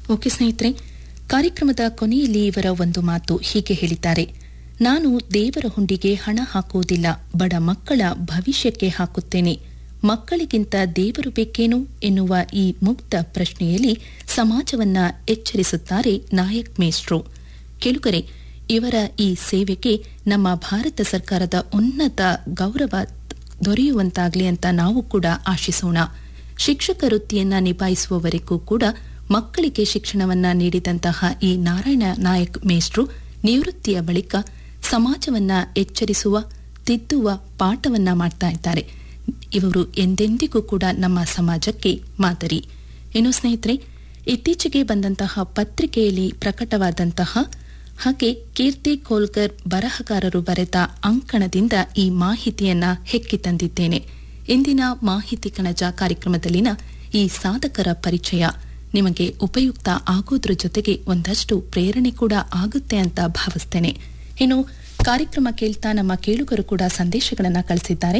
okay ಸ್ನೇಹಿತರೆ ಕಾರ್ಯಕ್ರಮದ ಕೊನೆಯಲ್ಲಿ ಇವರ ಒಂದು ಮಾತು ಹೀಗೆ ಹೇಳಿದ್ದಾರೆ ನಾನು ದೇವರ ಹುಂಡಿಗೆ ಹಣ ಹಾಕುವುದಿಲ್ಲ ಬಡ ಮಕ್ಕಳ ಭವಿಷ್ಯಕ್ಕೆ ಹಾಕುತ್ತೇನೆ ಮಕ್ಕಳಿಗಿಂತ ದೇವರು ಬೇಕೇನು ಎನ್ನುವ ಈ ಮುಕ್ತ ಪ್ರಶ್ನೆಯಲ್ಲಿ ಸಮಾಜವನ್ನ ಎಚ್ಚರಿಸುತ್ತಾರೆ ನಾಯಕ್ ಮೇಸ್ಟ್ರು ಕೇಳುಗರೆ ಇವರ ಈ ಸೇವೆಗೆ ನಮ್ಮ ಭಾರತ ಸರ್ಕಾರದ ಉನ್ನತ ಗೌರವ ದೊರೆಯುವಂತಾಗಲಿ ಅಂತ ನಾವು ಕೂಡ ಆಶಿಸೋಣ ಶಿಕ್ಷಕ ವೃತ್ತಿಯನ್ನ ನಿಭಾಯಿಸುವವರೆಗೂ ಕೂಡ ಮಕ್ಕಳಿಗೆ ಶಿಕ್ಷಣವನ್ನ ನೀಡಿದಂತಹ ಈ ನಾರಾಯಣ ನಾಯಕ್ ಮೇಸ್ಟ್ರು ನಿವೃತ್ತಿಯ ಬಳಿಕ ಸಮಾಜವನ್ನ ಎಚ್ಚರಿಸುವ ತಿದ್ದುವ ಪಾಠವನ್ನ ಮಾಡ್ತಾ ಇದ್ದಾರೆ ಇವರು ಎಂದೆಂದಿಗೂ ಕೂಡ ನಮ್ಮ ಸಮಾಜಕ್ಕೆ ಮಾದರಿ ಇನ್ನು ಸ್ನೇಹಿತರೆ ಇತ್ತೀಚೆಗೆ ಬಂದಂತಹ ಪತ್ರಿಕೆಯಲ್ಲಿ ಪ್ರಕಟವಾದಂತಹ ಹಾಗೆ ಕೀರ್ತಿ ಕೋಲ್ಕರ್ ಬರಹಗಾರರು ಬರೆದ ಅಂಕಣದಿಂದ ಈ ಮಾಹಿತಿಯನ್ನ ಹೆಕ್ಕಿ ತಂದಿದ್ದೇನೆ ಇಂದಿನ ಮಾಹಿತಿ ಕಣಜ ಕಾರ್ಯಕ್ರಮದಲ್ಲಿನ ಈ ಸಾಧಕರ ಪರಿಚಯ ನಿಮಗೆ ಉಪಯುಕ್ತ ಆಗೋದ್ರ ಜೊತೆಗೆ ಒಂದಷ್ಟು ಪ್ರೇರಣೆ ಕೂಡ ಆಗುತ್ತೆ ಅಂತ ಭಾವಿಸ್ತೇನೆ ಇನ್ನು ಕಾರ್ಯಕ್ರಮ ಕೇಳ್ತಾ ನಮ್ಮ ಕೇಳುಗರು ಕೂಡ ಸಂದೇಶಗಳನ್ನ ಕಳಿಸಿದ್ದಾರೆ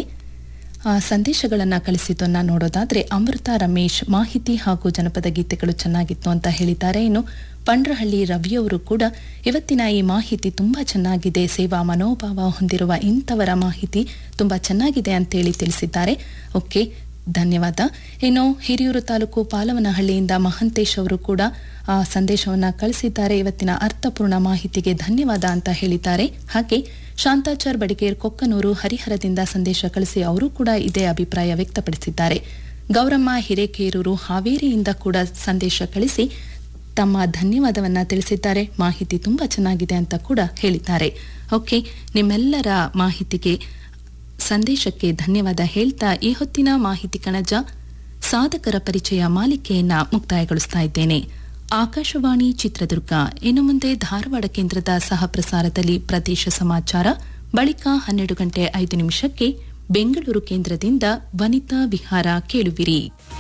ಆ ಸಂದೇಶಗಳನ್ನ ಕಳಿಸಿದ್ದನ್ನ ನೋಡೋದಾದ್ರೆ ಅಮೃತ ರಮೇಶ್ ಮಾಹಿತಿ ಹಾಗೂ ಜನಪದ ಗೀತೆಗಳು ಚೆನ್ನಾಗಿತ್ತು ಅಂತ ಹೇಳಿದ್ದಾರೆ ಇನ್ನು ಪಂಡ್ರಹಳ್ಳಿ ರವಿಯವರು ಕೂಡ ಇವತ್ತಿನ ಈ ಮಾಹಿತಿ ತುಂಬಾ ಚೆನ್ನಾಗಿದೆ ಸೇವಾ ಮನೋಭಾವ ಹೊಂದಿರುವ ಇಂಥವರ ಮಾಹಿತಿ ತುಂಬಾ ಚೆನ್ನಾಗಿದೆ ಅಂತೇಳಿ ತಿಳಿಸಿದ್ದಾರೆ ಓಕೆ ಧನ್ಯವಾದ ಇನ್ನು ಹಿರಿಯೂರು ತಾಲೂಕು ಪಾಲವನಹಳ್ಳಿಯಿಂದ ಮಹಂತೇಶ್ ಅವರು ಕೂಡ ಆ ಸಂದೇಶವನ್ನ ಕಳಿಸಿದ್ದಾರೆ ಇವತ್ತಿನ ಅರ್ಥಪೂರ್ಣ ಮಾಹಿತಿಗೆ ಧನ್ಯವಾದ ಅಂತ ಹೇಳಿದ್ದಾರೆ ಹಾಗೆ ಶಾಂತಾಚಾರ್ ಬಡಿಗೇರ್ ಕೊಕ್ಕನೂರು ಹರಿಹರದಿಂದ ಸಂದೇಶ ಕಳಿಸಿ ಅವರು ಕೂಡ ಇದೇ ಅಭಿಪ್ರಾಯ ವ್ಯಕ್ತಪಡಿಸಿದ್ದಾರೆ ಗೌರಮ್ಮ ಹಿರೇಕೇರೂರು ಹಾವೇರಿಯಿಂದ ಕೂಡ ಸಂದೇಶ ಕಳಿಸಿ ತಮ್ಮ ಧನ್ಯವಾದವನ್ನ ತಿಳಿಸಿದ್ದಾರೆ ಮಾಹಿತಿ ತುಂಬಾ ಚೆನ್ನಾಗಿದೆ ಅಂತ ಕೂಡ ಹೇಳಿದ್ದಾರೆ ಓಕೆ ನಿಮ್ಮೆಲ್ಲರ ಮಾಹಿತಿಗೆ ಸಂದೇಶಕ್ಕೆ ಧನ್ಯವಾದ ಹೇಳ್ತಾ ಈ ಹೊತ್ತಿನ ಮಾಹಿತಿ ಕಣಜ ಸಾಧಕರ ಪರಿಚಯ ಮಾಲಿಕೆಯನ್ನ ಮುಕ್ತಾಯಗೊಳಿಸ್ತಾ ಇದ್ದೇನೆ ಆಕಾಶವಾಣಿ ಚಿತ್ರದುರ್ಗ ಇನ್ನು ಮುಂದೆ ಧಾರವಾಡ ಕೇಂದ್ರದ ಸಹ ಪ್ರಸಾರದಲ್ಲಿ ಪ್ರದೇಶ ಸಮಾಚಾರ ಬಳಿಕ ಹನ್ನೆರಡು ಗಂಟೆ ಐದು ನಿಮಿಷಕ್ಕೆ ಬೆಂಗಳೂರು ಕೇಂದ್ರದಿಂದ ವನಿತಾ ವಿಹಾರ ಕೇಳುವಿರಿ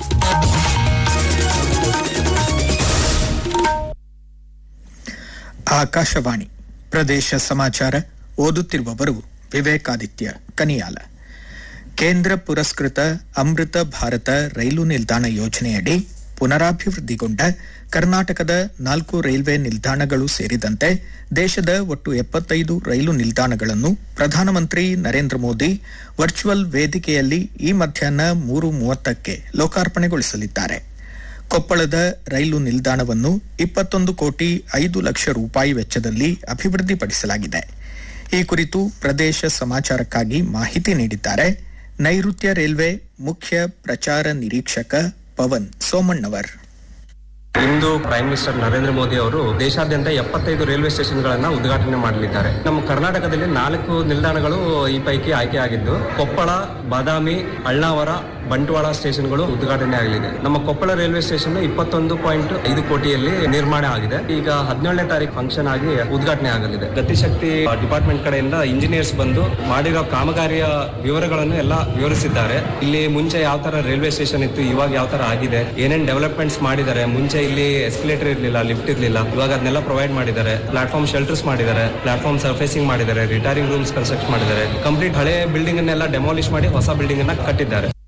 ಆಕಾಶವಾಣಿ ಪ್ರದೇಶ ಸಮಾಚಾರ ಓದುತ್ತಿರುವವರು ವಿವೇಕಾದಿತ್ಯ ಕನಿಯಾಲ ಕೇಂದ್ರ ಪುರಸ್ಕೃತ ಅಮೃತ ಭಾರತ ರೈಲು ನಿಲ್ದಾಣ ಯೋಜನೆಯಡಿ ಪುನರಾಭಿವೃದ್ಧಿಗೊಂಡ ಕರ್ನಾಟಕದ ನಾಲ್ಕು ರೈಲ್ವೆ ನಿಲ್ದಾಣಗಳು ಸೇರಿದಂತೆ ದೇಶದ ಒಟ್ಟು ಎಪ್ಪತ್ತೈದು ರೈಲು ನಿಲ್ದಾಣಗಳನ್ನು ಪ್ರಧಾನಮಂತ್ರಿ ನರೇಂದ್ರ ಮೋದಿ ವರ್ಚುವಲ್ ವೇದಿಕೆಯಲ್ಲಿ ಈ ಮಧ್ಯಾಹ್ನ ಮೂರು ಮೂವತ್ತಕ್ಕೆ ಲೋಕಾರ್ಪಣೆಗೊಳಿಸಲಿದ್ದಾರೆ ಕೊಪ್ಪಳದ ರೈಲು ನಿಲ್ದಾಣವನ್ನು ಇಪ್ಪತ್ತೊಂದು ಕೋಟಿ ಐದು ಲಕ್ಷ ರೂಪಾಯಿ ವೆಚ್ಚದಲ್ಲಿ ಅಭಿವೃದ್ಧಿಪಡಿಸಲಾಗಿದೆ ಈ ಕುರಿತು ಪ್ರದೇಶ ಸಮಾಚಾರಕ್ಕಾಗಿ ಮಾಹಿತಿ ನೀಡಿದ್ದಾರೆ ನೈಋತ್ಯ ರೈಲ್ವೆ ಮುಖ್ಯ ಪ್ರಚಾರ ನಿರೀಕ್ಷಕ ಪವನ್ ಸೋಮಣ್ಣವರ್ ಇಂದು ಪ್ರೈಮ್ ಮಿನಿಸ್ಟರ್ ನರೇಂದ್ರ ಮೋದಿ ಅವರು ದೇಶಾದ್ಯಂತ ಎಪ್ಪತ್ತೈದು ರೈಲ್ವೆ ಸ್ಟೇಷನ್ಗಳನ್ನ ಉದ್ಘಾಟನೆ ಮಾಡಲಿದ್ದಾರೆ ನಮ್ಮ ಕರ್ನಾಟಕದಲ್ಲಿ ನಾಲ್ಕು ನಿಲ್ದಾಣಗಳು ಈ ಪೈಕಿ ಆಯ್ಕೆಯಾಗಿದ್ದು ಕೊಪ್ಪಳ ಬಾದಾಮಿ ಅಳ್ನಾವರ ಬಂಟ್ವಾಳ ಸ್ಟೇಷನ್ಗಳು ಉದ್ಘಾಟನೆ ಆಗಲಿದೆ ನಮ್ಮ ಕೊಪ್ಪಳ ರೈಲ್ವೆ ಸ್ಟೇಷನ್ ಇಪ್ಪತ್ತೊಂದು ಪಾಯಿಂಟ್ ಐದು ಕೋಟಿಯಲ್ಲಿ ನಿರ್ಮಾಣ ಆಗಿದೆ ಈಗ ಹದಿನೇಳನೇ ತಾರೀಕು ಫಂಕ್ಷನ್ ಆಗಿ ಉದ್ಘಾಟನೆ ಆಗಲಿದೆ ಗತಿಶಕ್ತಿ ಡಿಪಾರ್ಟ್ಮೆಂಟ್ ಕಡೆಯಿಂದ ಇಂಜಿನಿಯರ್ಸ್ ಬಂದು ಮಾಡಿರೋ ಕಾಮಗಾರಿಯ ವಿವರಗಳನ್ನು ಎಲ್ಲ ವಿವರಿಸಿದ್ದಾರೆ ಇಲ್ಲಿ ಮುಂಚೆ ಯಾವ ತರ ರೈಲ್ವೆ ಸ್ಟೇಷನ್ ಇತ್ತು ಇವಾಗ ಯಾವ ತರ ಆಗಿದೆ ಏನೇನ್ ಡೆವಲಪ್ಮೆಂಟ್ಸ್ ಮಾಡಿದ್ದಾರೆ ಮುಂಚೆ ಇಲ್ಲಿ ಎಸ್ಕಲೇಟರ್ ಇರಲಿಲ್ಲ ಲಿಫ್ಟ್ ಇರಲಿಲ್ಲ ಇವಾಗ ಅದನ್ನೆಲ್ಲ ಪ್ರೊವೈಡ್ ಮಾಡಿದ್ದಾರೆ ಪ್ಲಾಟ್ಫಾರ್ಮ್ ಶೆಲ್ಟರ್ಸ್ ಮಾಡಿದ್ದಾರೆ ಪ್ಲಾಟ್ಫಾರ್ಮ್ ಸರ್ಫೇಸಿಂಗ್ ಮಾಡಿದ್ದಾರೆ ರಿಟೈರಿಂಗ್ ರೂಮ್ಸ್ ಕನ್ಸ್ಟ್ರಕ್ಟ್ ಮಾಡಿದ್ದಾರೆ ಕಂಪ್ಲೀಟ್ ಹಳೆ ಬಿಲ್ಡಿಂಗ್ ಅನ್ನೆಲ್ಲ ಡೆಮಾಲಿಷ್ ಮಾಡಿ ಹೊಸ ಬಿಲ್ಡಿಂಗ್ ಅನ್ನ ಕಟ್ಟಿದ್ದಾರೆ